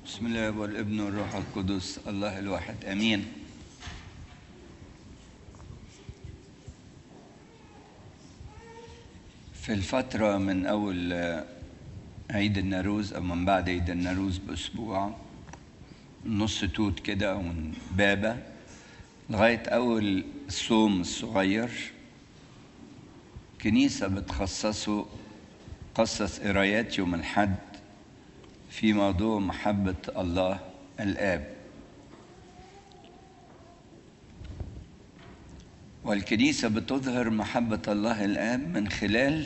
بسم الله والابن والروح القدس الله الواحد امين في الفترة من أول عيد النوروز أو من بعد عيد النوروز بأسبوع نص توت كده ومن بابا لغاية أول الصوم الصغير كنيسة بتخصصه قصص قرايات يوم الحد في موضوع محبة الله الآب والكنيسة بتظهر محبة الله الآب من خلال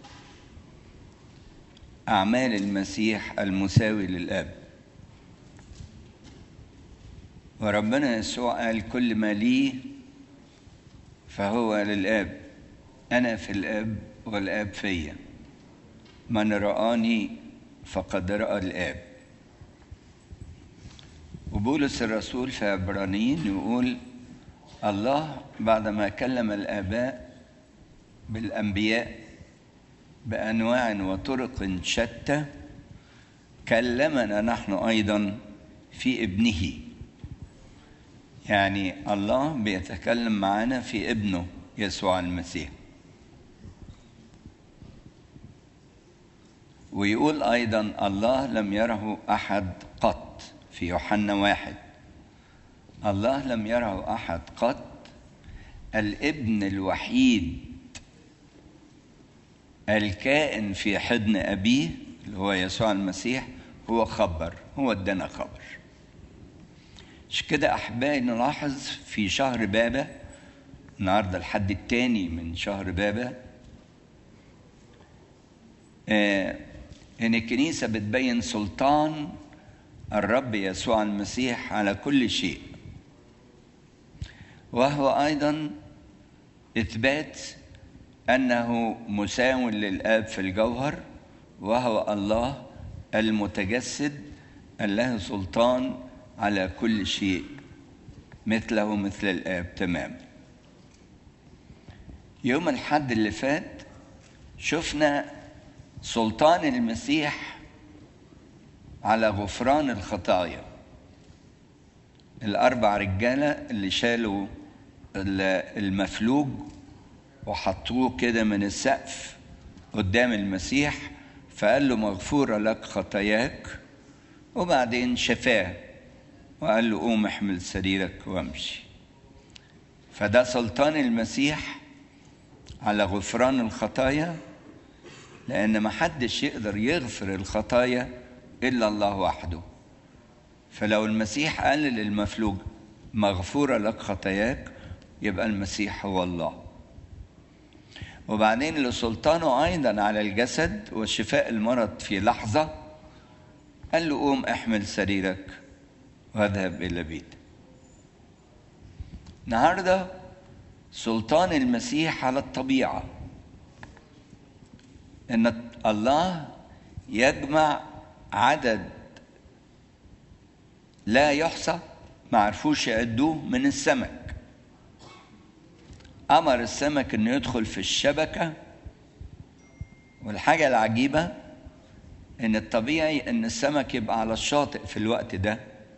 أعمال المسيح المساوي للآب وربنا يسوع قال كل ما لي فهو للآب أنا في الآب والآب فيا من رآني فقد رأى الآب وبولس الرسول في عبرانيين يقول الله بعدما كلم الآباء بالأنبياء بأنواع وطرق شتى كلمنا نحن أيضا في ابنه يعني الله بيتكلم معنا في ابنه يسوع المسيح ويقول أيضا الله لم يره أحد قط في يوحنا واحد الله لم يره أحد قط الابن الوحيد الكائن في حضن أبيه اللي هو يسوع المسيح هو خبر هو ادانا خبر مش كده أحبائي نلاحظ في شهر بابا النهارده الحد الثاني من شهر بابا آه ان الكنيسه بتبين سلطان الرب يسوع المسيح على كل شيء وهو ايضا اثبات انه مساو للاب في الجوهر وهو الله المتجسد له سلطان على كل شيء مثله مثل الاب تمام يوم الحد اللي فات شفنا سلطان المسيح على غفران الخطايا الأربع رجالة اللي شالوا المفلوج وحطوه كده من السقف قدام المسيح فقال له مغفورة لك خطاياك وبعدين شفاه وقال له قوم احمل سريرك وامشي فده سلطان المسيح على غفران الخطايا لأن ما حدش يقدر يغفر الخطايا إلا الله وحده فلو المسيح قال للمفلوج مغفورة لك خطاياك يبقى المسيح هو الله وبعدين لسلطانه أيضا على الجسد وشفاء المرض في لحظة قال له قوم احمل سريرك واذهب إلى بيتك النهارده سلطان المسيح على الطبيعه ان الله يجمع عدد لا يحصى ما عرفوش يعدوه من السمك امر السمك انه يدخل في الشبكه والحاجه العجيبه ان الطبيعي ان السمك يبقى على الشاطئ في الوقت ده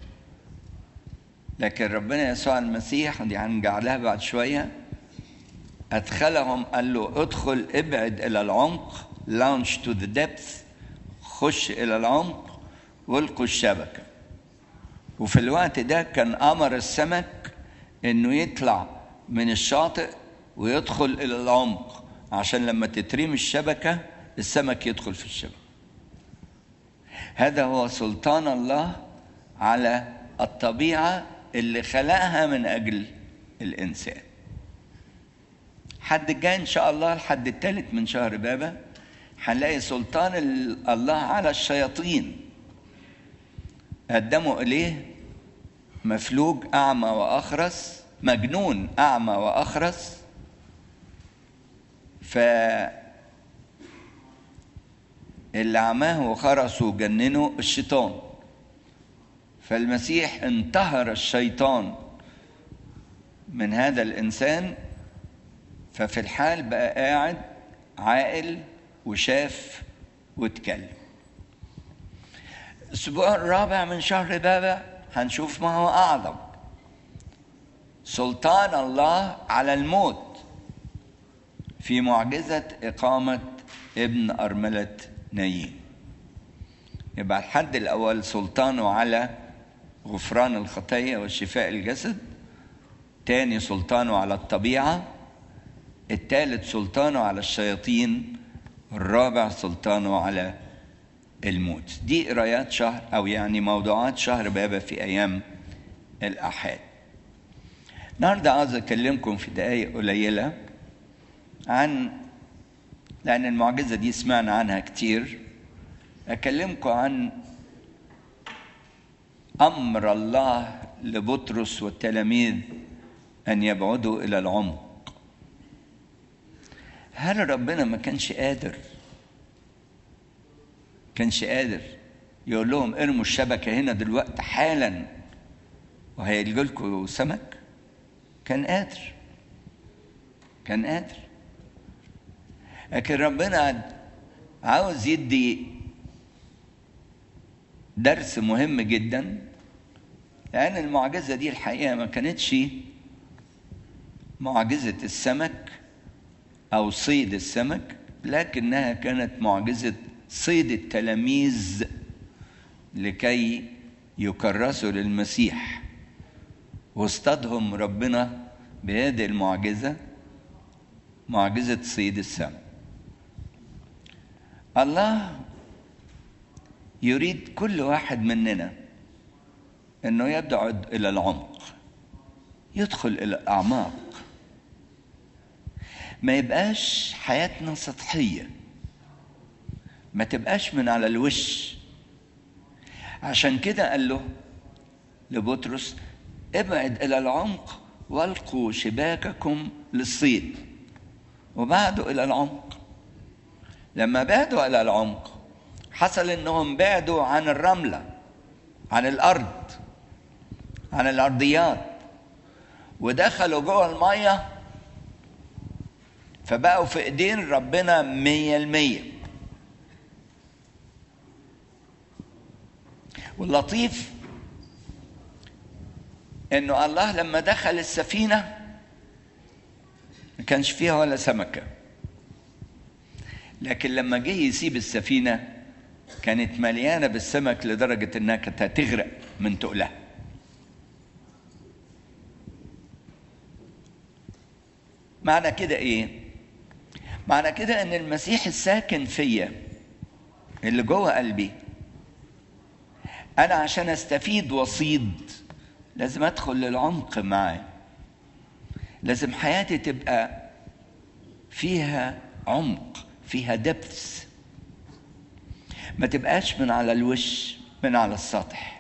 لكن ربنا يسوع المسيح دي هنرجع لها بعد شويه ادخلهم قال له ادخل ابعد الى العمق launch to the depth خش إلى العمق والقوا الشبكة وفي الوقت ده كان أمر السمك إنه يطلع من الشاطئ ويدخل إلى العمق عشان لما تتريم الشبكة السمك يدخل في الشبكة هذا هو سلطان الله على الطبيعة اللي خلقها من أجل الإنسان حد الجاي إن شاء الله الحد الثالث من شهر بابا هنلاقي سلطان الله على الشياطين قدموا إليه مفلوج أعمى وأخرس مجنون أعمى وأخرس ف اللي عماه وخرسه وجننه الشيطان فالمسيح انتهر الشيطان من هذا الإنسان ففي الحال بقى قاعد عاقل وشاف واتكلم الأسبوع الرابع من شهر بابا هنشوف ما هو أعظم سلطان الله على الموت في معجزة إقامة ابن أرملة نايين يبقى الحد الأول سلطانه على غفران الخطية وشفاء الجسد تاني سلطانه على الطبيعة الثالث سلطانه على الشياطين الرابع سلطانه على الموت دي قرايات شهر أو يعني موضوعات شهر بابا في أيام الأحد النهارده عاوز أكلمكم في دقايق قليلة عن لأن المعجزة دي سمعنا عنها كتير أكلمكم عن أمر الله لبطرس والتلاميذ أن يبعدوا إلى العمق هل ربنا ما كانش قادر كانش قادر يقول لهم ارموا الشبكة هنا دلوقتي حالا وهيلقوا لكم سمك كان قادر كان قادر لكن ربنا عاوز يدي درس مهم جدا لأن المعجزة دي الحقيقة ما كانتش معجزة السمك أو صيد السمك لكنها كانت معجزة صيد التلاميذ لكي يكرسوا للمسيح واصطادهم ربنا بهذه المعجزة معجزة صيد السمك الله يريد كل واحد مننا انه يبعد الى العمق يدخل الى الاعماق ما يبقاش حياتنا سطحيه ما تبقاش من على الوش عشان كده قال له لبطرس ابعد الى العمق والقوا شباككم للصيد وبعدوا الى العمق لما بعدوا الى العمق حصل انهم بعدوا عن الرمله عن الارض عن الارضيات ودخلوا جوه الميه فبقوا في ايدين ربنا مية المية واللطيف انه الله لما دخل السفينة ما كانش فيها ولا سمكة لكن لما جه يسيب السفينة كانت مليانة بالسمك لدرجة انها كانت هتغرق من تقلها معنى كده ايه معنى كده ان المسيح الساكن فيا اللي جوه قلبي انا عشان استفيد واصيد لازم ادخل للعمق معاه لازم حياتي تبقى فيها عمق فيها دبث ما تبقاش من على الوش من على السطح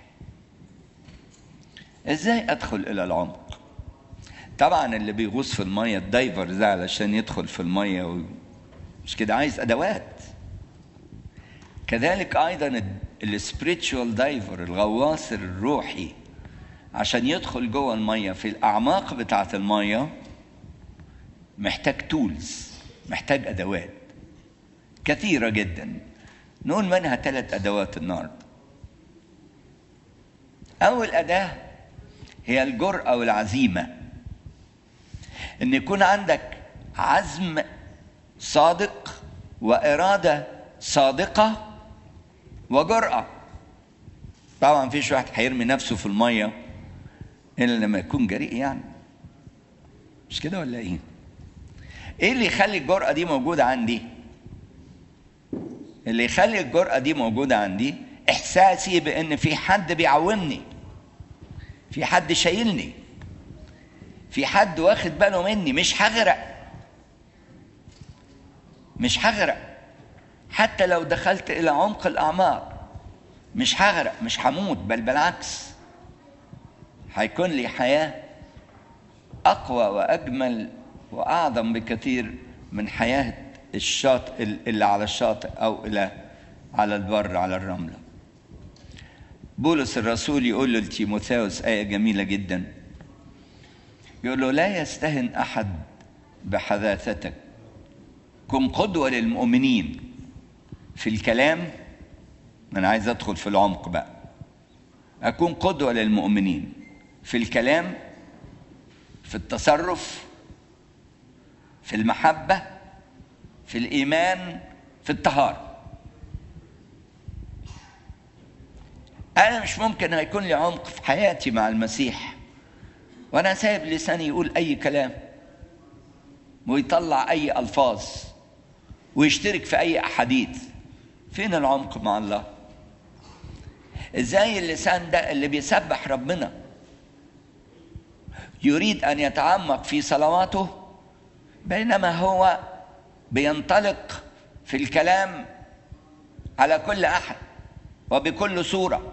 ازاي ادخل الى العمق طبعا اللي بيغوص في الميه الدايفر ده علشان يدخل في الميه و... مش كده عايز ادوات كذلك ايضا السبريتشوال دايفر الغواص الروحي عشان يدخل جوه الميه في الاعماق بتاعه الميه محتاج تولز محتاج ادوات كثيره جدا نقول منها ثلاث ادوات النهارده اول اداه هي الجرأه والعزيمه ان يكون عندك عزم صادق واراده صادقه وجرأه طبعا فيش واحد هيرمي نفسه في الميه الا لما يكون جريء يعني مش كده ولا ايه ايه اللي يخلي الجرأه دي موجوده عندي اللي يخلي الجرأه دي موجوده عندي احساسي بان في حد بيعاوني في حد شايلني في حد واخد باله مني مش هغرق مش هغرق حتى لو دخلت الى عمق الاعماق مش هغرق مش هموت بل بالعكس هيكون لي حياه اقوى واجمل واعظم بكثير من حياه الشاطئ اللي على الشاطئ او الى على البر على الرمله بولس الرسول يقول له لتيموثاوس ايه جميله جدا يقول له لا يستهن احد بحداثتك كن قدوه للمؤمنين في الكلام انا عايز ادخل في العمق بقى اكون قدوه للمؤمنين في الكلام في التصرف في المحبه في الايمان في الطهاره انا مش ممكن هيكون لي عمق في حياتي مع المسيح وانا سايب لساني يقول اي كلام ويطلع اي الفاظ ويشترك في اي احاديث فين العمق مع الله ازاي اللسان ده اللي بيسبح ربنا يريد ان يتعمق في صلواته بينما هو بينطلق في الكلام على كل احد وبكل صوره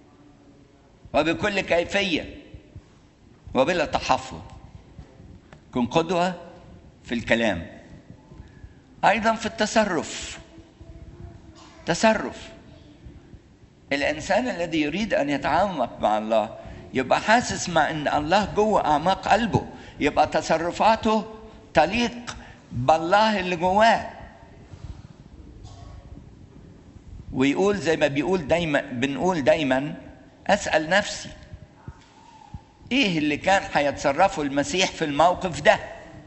وبكل كيفيه وبلا تحفظ كن قدوه في الكلام ايضا في التصرف تصرف الانسان الذي يريد ان يتعمق مع الله يبقى حاسس مع ان الله جوه اعماق قلبه يبقى تصرفاته تليق بالله اللي جواه ويقول زي ما بيقول دايما بنقول دايما اسال نفسي ايه اللي كان هيتصرفه المسيح في الموقف ده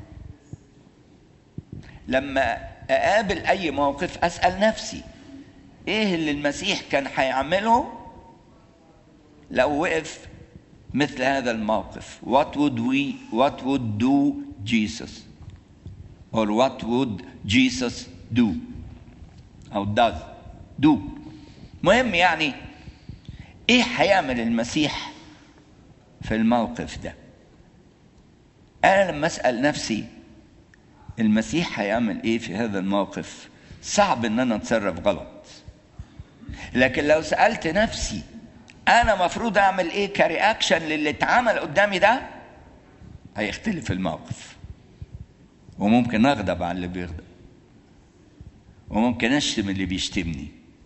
لما اقابل اي موقف اسال نفسي ايه اللي المسيح كان هيعمله لو وقف مثل هذا الموقف what would we what would do Jesus or what would Jesus do أو does do مهم يعني ايه هيعمل المسيح في الموقف ده انا لما اسال نفسي المسيح هيعمل ايه في هذا الموقف صعب ان انا اتصرف غلط لكن لو سالت نفسي انا مفروض اعمل ايه كرياكشن للي اتعمل قدامي ده هيختلف الموقف وممكن اغضب على اللي بيغضب وممكن اشتم اللي بيشتمني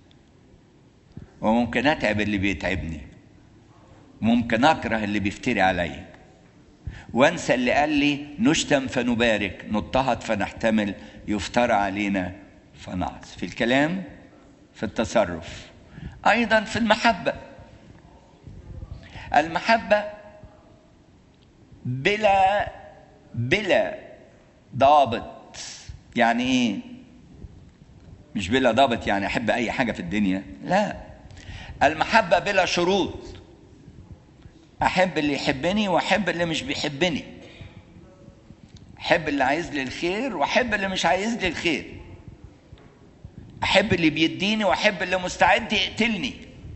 وممكن اتعب اللي بيتعبني ممكن اكره اللي بيفتري عليا وانسى اللي قال لي نشتم فنبارك نضطهد فنحتمل يفترى علينا فنعص في الكلام في التصرف ايضا في المحبه المحبه بلا بلا ضابط يعني ايه مش بلا ضابط يعني احب اي حاجه في الدنيا لا المحبه بلا شروط احب اللي يحبني واحب اللي مش بيحبني احب اللي عايز لي الخير واحب اللي مش عايز لي الخير احب اللي بيديني واحب اللي مستعد يقتلني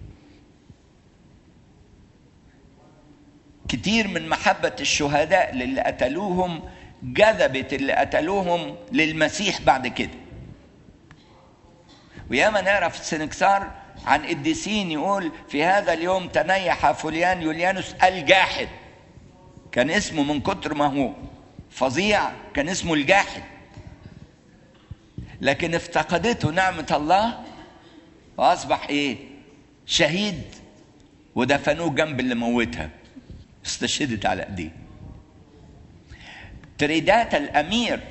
كتير من محبة الشهداء للي قتلوهم جذبت اللي قتلوهم للمسيح بعد كده وياما نعرف في السنكسار عن قديسين يقول في هذا اليوم تنيح فليان يوليانوس الجاحد كان اسمه من كتر ما هو فظيع كان اسمه الجاحد لكن افتقدته نعمة الله وأصبح إيه؟ شهيد ودفنوه جنب اللي موتها استشهدت على ايديه تريدات الامير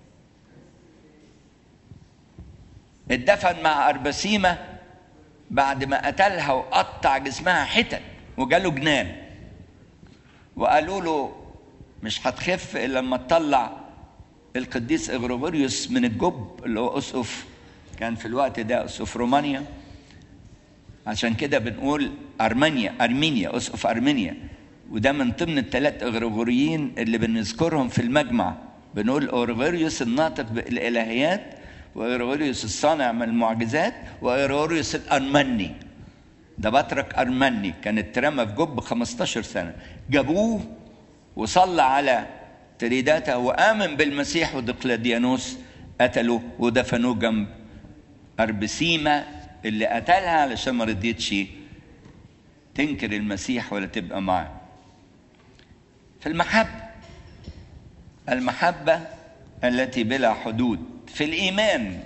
اتدفن مع اربسيمه بعد ما قتلها وقطع جسمها حتت وجاله جنان وقالوا له مش هتخف الا لما تطلع القديس اغريغوريوس من الجب اللي هو اسقف كان في الوقت ده اسقف رومانيا عشان كده بنقول ارمينيا ارمينيا اسقف ارمينيا وده من ضمن الثلاث اغريغوريين اللي بنذكرهم في المجمع بنقول اغريغوريوس الناطق بالالهيات واغريغوريوس الصانع من المعجزات واغريغوريوس الارمني ده بطرك ارمني كان اترمى في جب 15 سنه جابوه وصلى على تريداته وامن بالمسيح ودقلاديانوس قتلوه ودفنوه جنب اربسيمه اللي قتلها علشان ما رضيتش تنكر المسيح ولا تبقى معاه في المحبة المحبة التي بلا حدود في الإيمان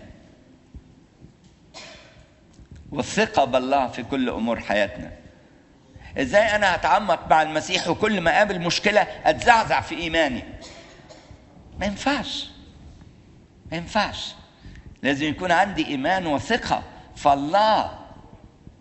والثقة بالله في كل أمور حياتنا إزاي أنا هتعمق مع المسيح وكل ما أقابل مشكلة أتزعزع في إيماني ما ينفعش ما ينفعش لازم يكون عندي إيمان وثقة فالله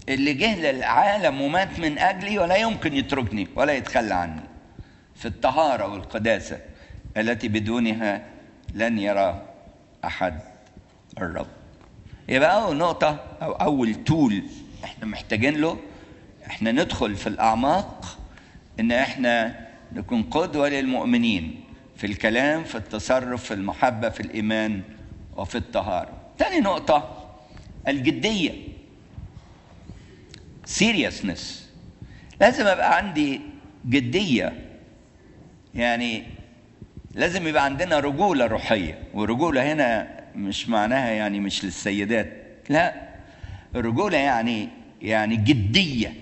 اللي جه للعالم ومات من اجلي ولا يمكن يتركني ولا يتخلى عني في الطهاره والقداسه التي بدونها لن يرى احد الرب يبقى اول نقطه او اول تول احنا محتاجين له احنا ندخل في الاعماق ان احنا نكون قدوه للمؤمنين في الكلام في التصرف في المحبه في الايمان وفي الطهاره تاني نقطه الجديه seriousness لازم ابقى عندي جديه يعني لازم يبقى عندنا رجوله روحيه والرجوله هنا مش معناها يعني مش للسيدات لا الرجوله يعني يعني جديه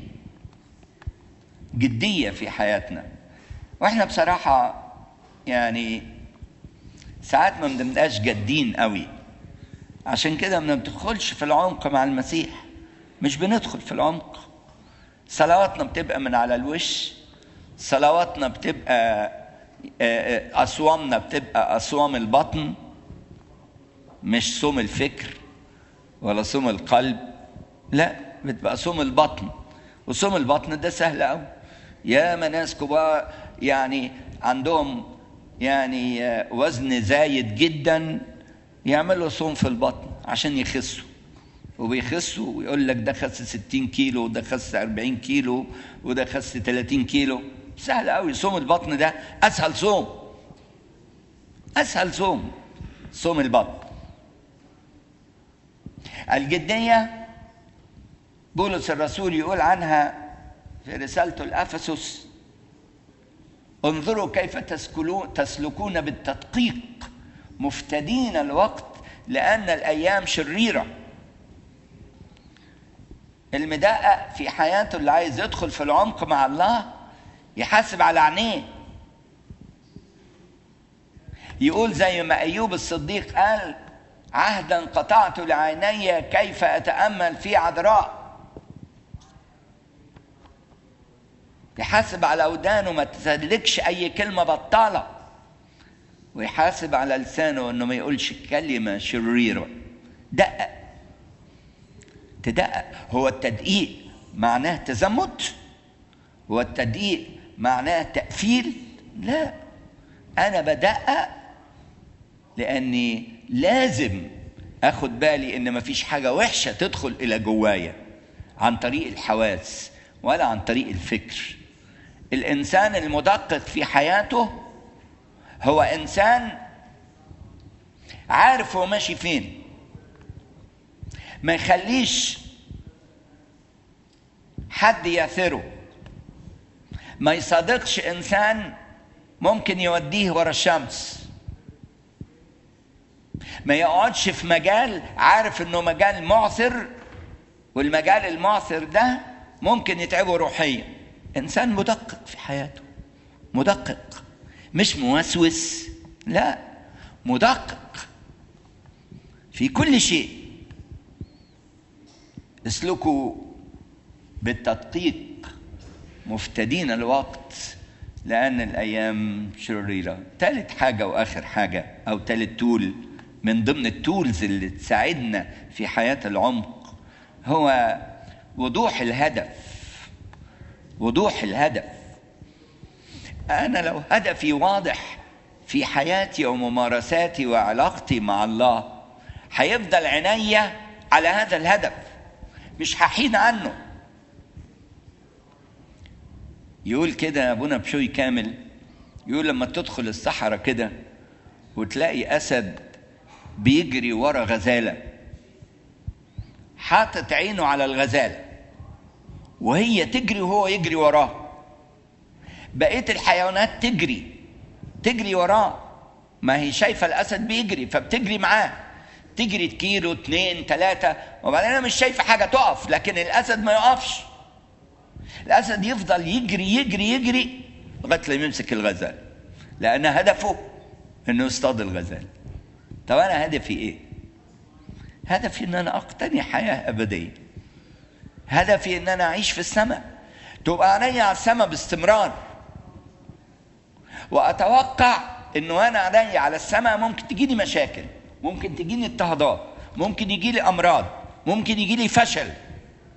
جديه في حياتنا واحنا بصراحه يعني ساعات ما بنبقاش جادين قوي عشان كده ما بندخلش في العمق مع المسيح مش بندخل في العمق صلواتنا بتبقى من على الوش صلواتنا بتبقى أصوامنا بتبقى أصوام البطن مش صوم الفكر ولا صوم القلب لا بتبقى صوم البطن وصوم البطن ده سهل قوي يا ناس كبار يعني عندهم يعني وزن زايد جدا يعملوا صوم في البطن عشان يخسوا وبيخسوا ويقول لك ده خس 60 كيلو وده خس 40 كيلو وده خس 30 كيلو سهل قوي صوم البطن ده اسهل صوم اسهل صوم صوم البطن الجديه بولس الرسول يقول عنها في رسالته لافسس انظروا كيف تسلكون بالتدقيق مفتدين الوقت لان الايام شريره المدقق في حياته اللي عايز يدخل في العمق مع الله يحاسب على عينيه يقول زي ما ايوب الصديق قال عهدا قطعت لعيني كيف اتامل في عذراء يحاسب على ودانه ما تسلكش اي كلمه بطاله ويحاسب على لسانه انه ما يقولش كلمه شريره دقق تدقق هو التدقيق معناه تزمت هو التدقيق معناه تقفيل لا انا بدقق لاني لازم اخد بالي ان مفيش حاجه وحشه تدخل الى جوايا عن طريق الحواس ولا عن طريق الفكر الانسان المدقق في حياته هو انسان عارف هو ماشي فين ما يخليش حد ياثره ما يصادقش انسان ممكن يوديه ورا الشمس ما يقعدش في مجال عارف انه مجال معثر والمجال المعثر ده ممكن يتعبه روحيا انسان مدقق في حياته مدقق مش موسوس لا مدقق في كل شيء اسلكوا بالتدقيق مفتدين الوقت لأن الأيام شريرة ثالث حاجة وآخر حاجة أو ثالث تول من ضمن التولز اللي تساعدنا في حياة العمق هو وضوح الهدف وضوح الهدف أنا لو هدفي واضح في حياتي وممارساتي وعلاقتي مع الله هيفضل عينيا على هذا الهدف مش هحيد عنه يقول كده ابونا بشوي كامل يقول لما تدخل الصحراء كده وتلاقي اسد بيجري ورا غزاله حاطط عينه على الغزاله وهي تجري وهو يجري وراه بقيه الحيوانات تجري تجري وراه ما هي شايفه الاسد بيجري فبتجري معاه تجري كيلو اتنين تلاتة وبعدين انا مش شايفه حاجه تقف لكن الاسد ما يقفش الاسد يفضل يجري يجري يجري لغايه لما يمسك الغزال لان هدفه انه يصطاد الغزال طب انا هدفي ايه هدفي ان انا اقتني حياه ابديه هدفي ان انا اعيش في السماء تبقى عينيا على السماء باستمرار واتوقع انه انا عينيا على السماء ممكن تجيني مشاكل ممكن تجيني اضطهادات ممكن يجي لي امراض ممكن يجي لي فشل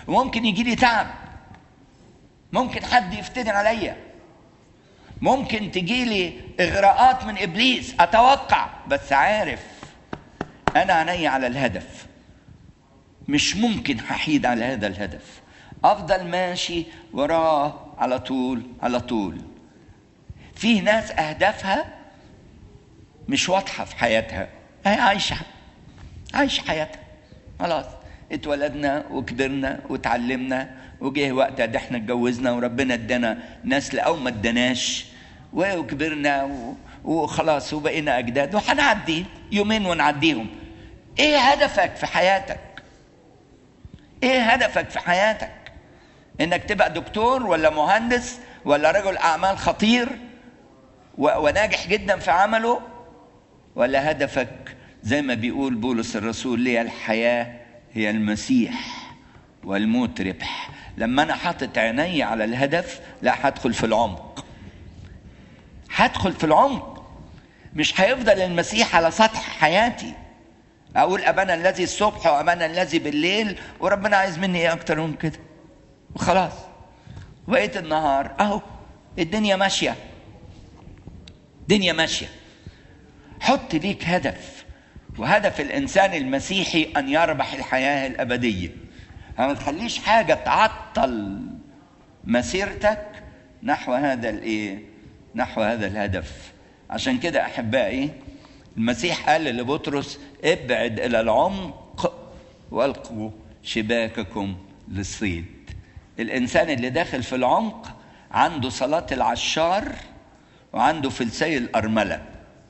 وممكن يجي لي تعب ممكن حد يفتن عليا ممكن تجي لي اغراءات من ابليس اتوقع بس عارف انا عيني على الهدف مش ممكن هحيد على هذا الهدف افضل ماشي وراه على طول على طول في ناس اهدافها مش واضحه في حياتها هي عايشه عايشه حياتها خلاص اتولدنا وكبرنا وتعلمنا وجه وقت ده احنا اتجوزنا وربنا ادانا نسل او ما اداناش وكبرنا وخلاص وبقينا اجداد وهنعدي يومين ونعديهم ايه هدفك في حياتك ايه هدفك في حياتك انك تبقى دكتور ولا مهندس ولا رجل اعمال خطير وناجح جدا في عمله ولا هدفك زي ما بيقول بولس الرسول لي الحياه هي المسيح والموت ربح لما انا حاطط عيني على الهدف لا هدخل في العمق هدخل في العمق مش هيفضل المسيح على سطح حياتي اقول ابانا الذي الصبح وابانا الذي بالليل وربنا عايز مني ايه اكتر من كده وخلاص بقيت النهار اهو الدنيا ماشيه الدنيا ماشيه حط ليك هدف وهدف الانسان المسيحي ان يربح الحياه الابديه ما تخليش حاجه تعطل مسيرتك نحو هذا الايه نحو هذا الهدف عشان كده احبائي المسيح قال لبطرس ابعد الى العمق والقوا شباككم للصيد الانسان اللي داخل في العمق عنده صلاه العشار وعنده فلسي الارمله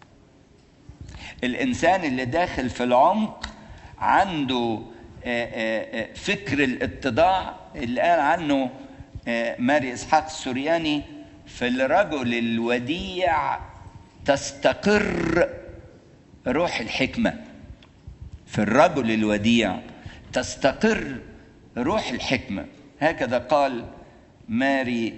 الانسان اللي داخل في العمق عنده فكر الاتضاع اللي قال عنه ماري اسحاق السورياني في الرجل الوديع تستقر روح الحكمه في الرجل الوديع تستقر روح الحكمه هكذا قال ماري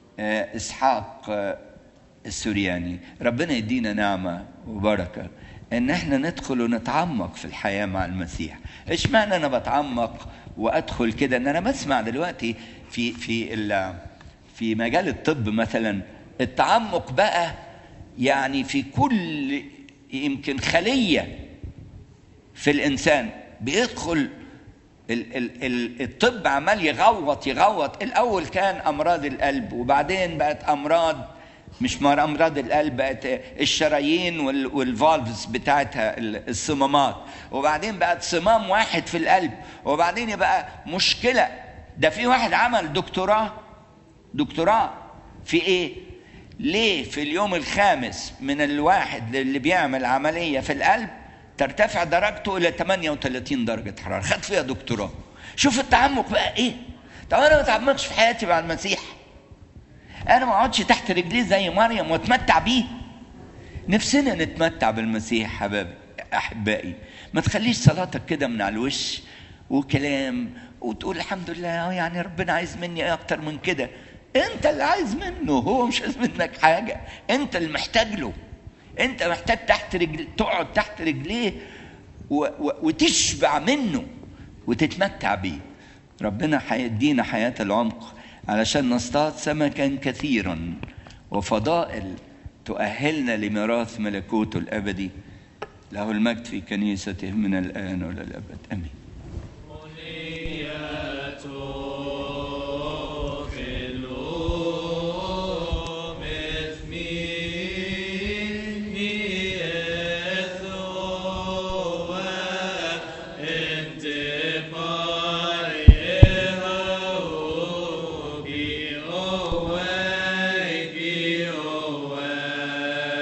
اسحاق السورياني ربنا يدينا نعمه وبركه ان احنا ندخل ونتعمق في الحياه مع المسيح ايش معنى انا بتعمق وادخل كده ان انا بسمع دلوقتي في في في مجال الطب مثلا التعمق بقى يعني في كل يمكن خليه في الانسان بيدخل ال ال ال الطب عمال يغوط يغوط الاول كان امراض القلب وبعدين بقت امراض مش امراض القلب بقت الشرايين والفالفز بتاعتها الصمامات وبعدين بقت صمام واحد في القلب وبعدين يبقى مشكله ده في واحد عمل دكتوراه دكتوراه في ايه ليه في اليوم الخامس من الواحد اللي بيعمل عمليه في القلب ترتفع درجته الى 38 درجه حراره خد فيها دكتوراه شوف التعمق بقى ايه طب انا ما اتعمقش في حياتي مع المسيح انا ما اقعدش تحت رجليه زي مريم واتمتع بيه نفسنا نتمتع بالمسيح حبايبي احبائي ما تخليش صلاتك كده من على الوش وكلام وتقول الحمد لله يعني ربنا عايز مني ايه اكتر من كده انت اللي عايز منه هو مش عايز منك حاجه انت اللي محتاج له انت محتاج تحت رجل تقعد تحت رجليه و... و... وتشبع منه وتتمتع بيه ربنا هيدينا حياه العمق علشان نصطاد سمكا كثيرا وفضائل تؤهلنا لميراث ملكوته الابدي له المجد في كنيسته من الان والى الابد امين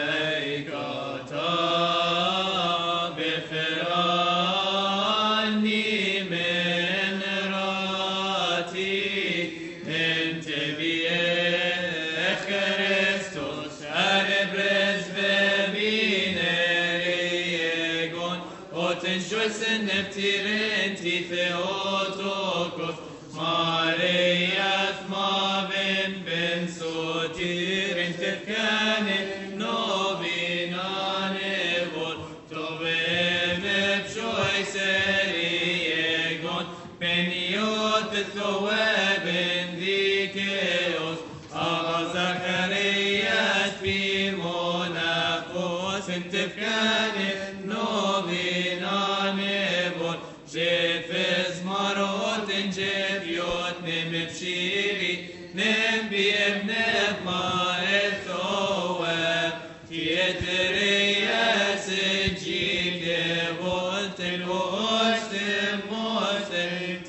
Befirani bendiceos, Abba Zacharias Pimonachos, Entefkanet Novina Nebor, Shefes Marot and Jefiot Nemepshiri, Nembi Ebnef Ma'et Oeb, Tieterias Ejide Volten Oostem Moten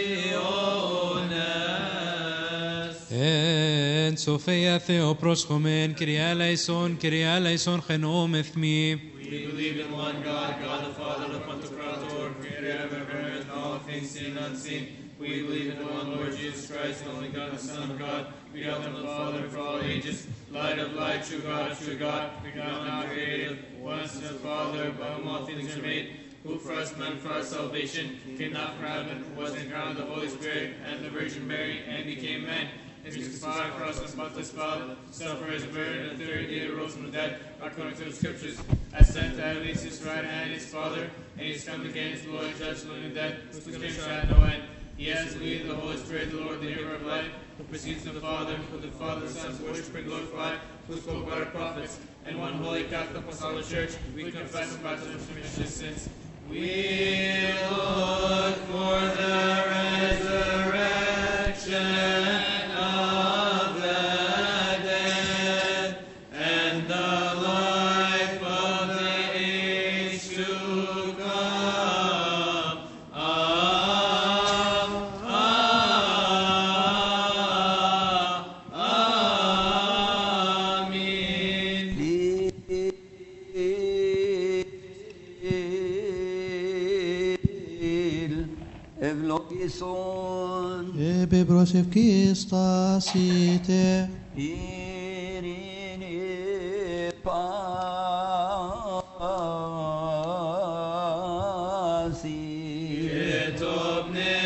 Tionas. Εν Σοφία Θεό πρόσχομεν, Κυρία Λαϊσόν, Κυρία Λαϊσόν χενόμ εθμή. We believe in one God, God the Father, the Pantocrator, creator of heaven and earth, all things seen and unseen. We believe in the one Lord Jesus Christ, the only God, the Son of God, begotten of the Father for all ages, light of light, true God of true God, begotten not created, once to the Father, by whom all things are made, who for us men for our salvation came not from heaven, was incarnate of the Holy Spirit and the Virgin Mary, and became man. His crucified cross and spotless father, suffered as buried, and the third day rose from the dead, according to the scriptures, ascended to heaven, his right hand, his Father, and he's come again to glory, judge the living and dead, whose kingdom shall have no end. He has believed the Holy Spirit, the Lord, the giver of life, who proceeds from the Father, who the Father, the Son, worship and glorify, who spoke by the prophets, and one holy Catholic apostolic church, we confess and baptism for remission of sins. We look for the resurrection of the dead and the life of the age to come. Amen. Λίλ ευλογήσον Επί προσευχής στάσιτε, ειρήνη πάση Και το πνεύμα